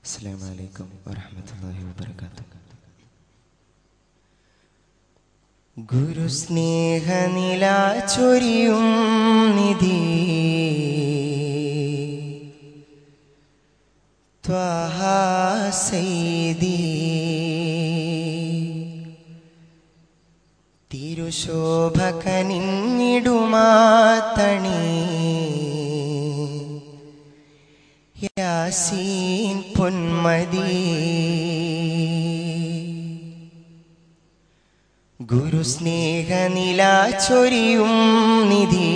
السلام عليكم ورحمة الله وبركاته ഗുരുസ്നേഹനില ചൊരിയും നിധി ത്വഹാസൈദി തിരുശോഭ കനിഞ്ഞിടുമാത്തണി യാസീൻ പൊന്മതി ഗുരുസ്നേഹനില ചൊരിയും നിധി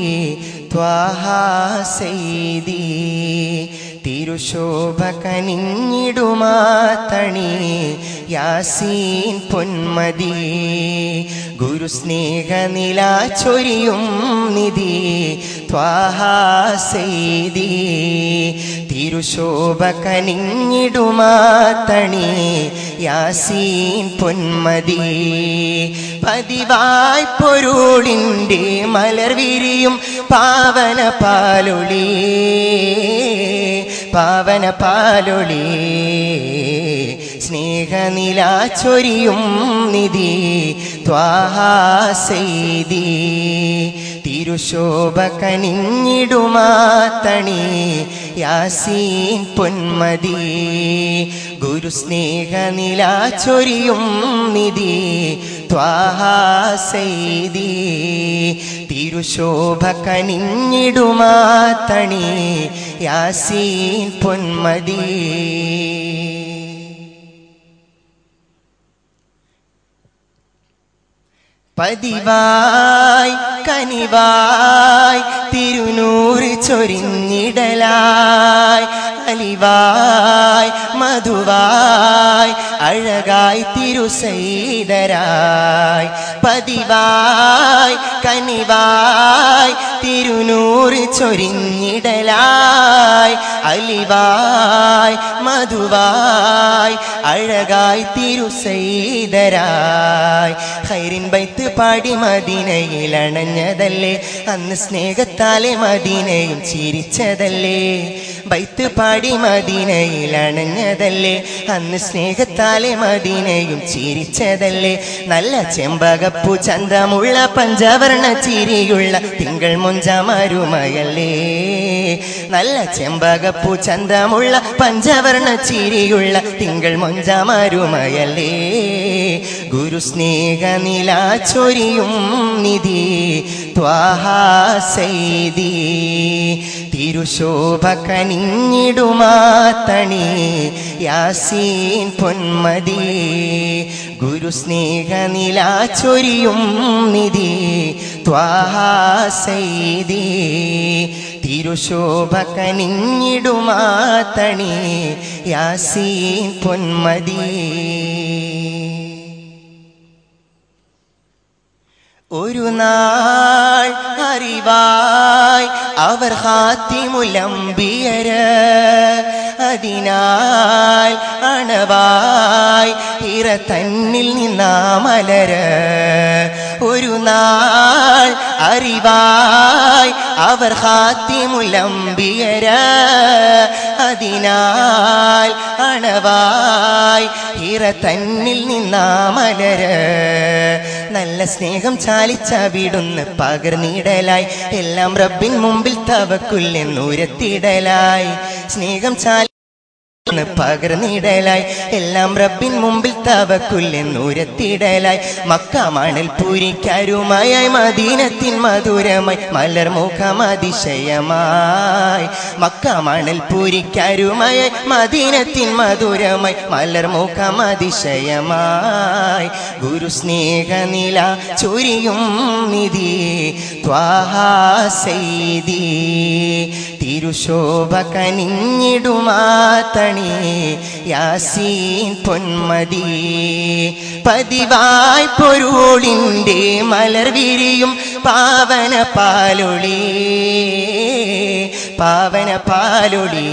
ത്വാഹാസൈദി തിരുശോഭ കനിഞ്ഞിടുമാത്തണി യാസീൻ പൊന്മതി ഗുരുസ്നേഹനില ചൊരിയും നിധി ത്വാഹാസൈദി തിരുശോഭ കനിഞ്ഞിടുമാത്തണി യാസീൻ പൊന്മതി പതിവായി പൊരുളിൻ്റെ മലർ വിരിയും പാവന പാലൊളി പാവന പാലൊളി സ്നേഹനില ചൊരിയും നിധി ത്വാഹാസൈദി തിരുശോഭ കനിഞ്ഞിടുമാത്തണി യാസീൻ പൊന്മതി ഗുരുസ്നേഹനില ചൊരിയും നിധി ത്വാഹാസൈദി തിരുശോഭ കനിഞ്ഞിടുമാത്തണി യാസീൻ പൊന്മതി പതിവായി കനിവായി തിരുനൂറ് ചൊരിഞ്ഞിടലായി അലിവായി മധുവായി അഴകായി തിരുസൈതരായി പതിവായി കനിവായി തിരുനൂറ് ചൊരിഞ്ഞിടലായി അലിവായി മധുവായി അഴകായി തിരുസൈതരായി ഹൈറിൻ ബൈത്ത് പാടി മദീനയിൽ അണഞ്ഞതല്ലേ അന്ന് സ്നേഹത്താലെ മദീനയും ചിരിച്ചതല്ലേ ബൈത്ത് പാടി മദീനയിൽ അണഞ്ഞതല്ലേ അന്ന് സ്നേഹത്താലെ മദീനയും ചിരിച്ചതല്ലേ നല്ല ചെമ്പകപ്പൂ ചന്തമുള്ള പഞ്ചവർണ്ണ ചിരിയുള്ള തിങ്കൾ മുഞ്ചമരുമയല്ലേ നല്ല ചെമ്പകപ്പൂ ചന്തമുള്ള പഞ്ചവർണ്ണ ചിരിയുള്ള തിങ്കൾ മുഞ്ചമരുമയല്ലേ ഗുരുസ്നേഹനില ചൊരിയും നിധി ത്വാഹാസൈദി തിരുശോഭ കനിഞ്ഞിടുമാത്തണി യാസീൻ പൊന്മതി ഗുരുസ്നേഹനില ചൊരിയും നിധി ത്വാഹാസൈദി തിരുശോഭ കനിഞ്ഞിടുമാത്തണി യാസീൻ പൊന്മതി ഒരു നാൾ അറിവായി അവർ ഹാത്തിമുലമ്പിയര് അതിനാൽ അണവായി ഇറ തന്നിൽ നിന്നാമലര് ഒരു നാൾ അറിവായി അവർ ഹാത്തിമുലമ്പിയര് അതിനാൽ അണവായി ഇറ തന്നിൽ നിന്നാമലര് നല്ല സ്നേഹം ചാലിച്ച വിടുന്ന് പകർന്നിടലായി എല്ലാം റബ്ബിൻ മുമ്പിൽ തവക്കുല്ലെന്നുരത്തിടലായി സ്നേഹം ചാലി പകർന്നിടലായി എല്ലാം റബ്ബിൻ മുമ്പിൽ തവക്കുല്ലെന്നുരത്തിടലായി മക്ക മണൽ പൂരിക്കരുമായായി മദീനത്തിൻ മധുരമായി മലർ മുഖമതിശയമായി മക്ക മണൽ പൂരിക്കരുമായായി മദീനത്തിൻ മധുരമായി മലർ മുഖമതിശയമായി ഗുരുസ്നേഹനില ചൊരിയും നിധി ത്വാഹാസൈദി തിരുശോഭ കനിഞ്ഞിടുമാത്തണി യാസീൻ പൊന്മതി പതിവായി പൊരുളിൻ്റെ മലർ വിരിയും പാവന പാലൊളി പാവന പാലൊടി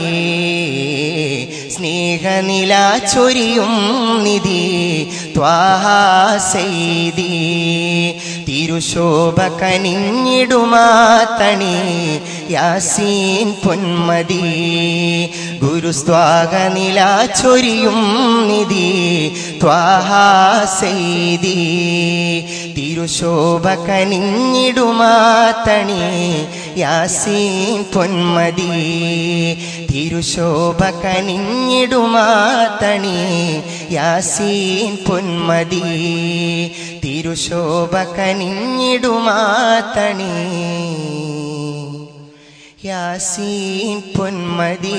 സ്നേഹനില ചൊരിയും നിധി ത്വാഹാസെയ്തി തിരുശോഭ കനിഞ്ഞിടുമാത്തണി യാസീൻ പൊന്മതി ഗുരുസ്വാഗനില ചൊരിയും നിധി ത്വാഹാസെയ്തി തിരുശോഭ കനിഞ്ഞിടുമാത്തണി യാസീൻ പൊന്മതി തിരുശോഭ കനിഞ്ഞിടുമാത്തണി യാസീൻ പൊന്മതി തിരുശോഭ കനിഞ്ഞിടുമാത്തണി യാസീൻ പൊന്മതി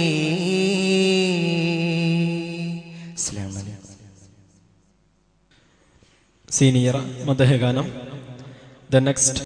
അസ്സലാമു അലൈക്കും സീനിയർ മദഹഗാനം ദ നെക്സ്റ്റ്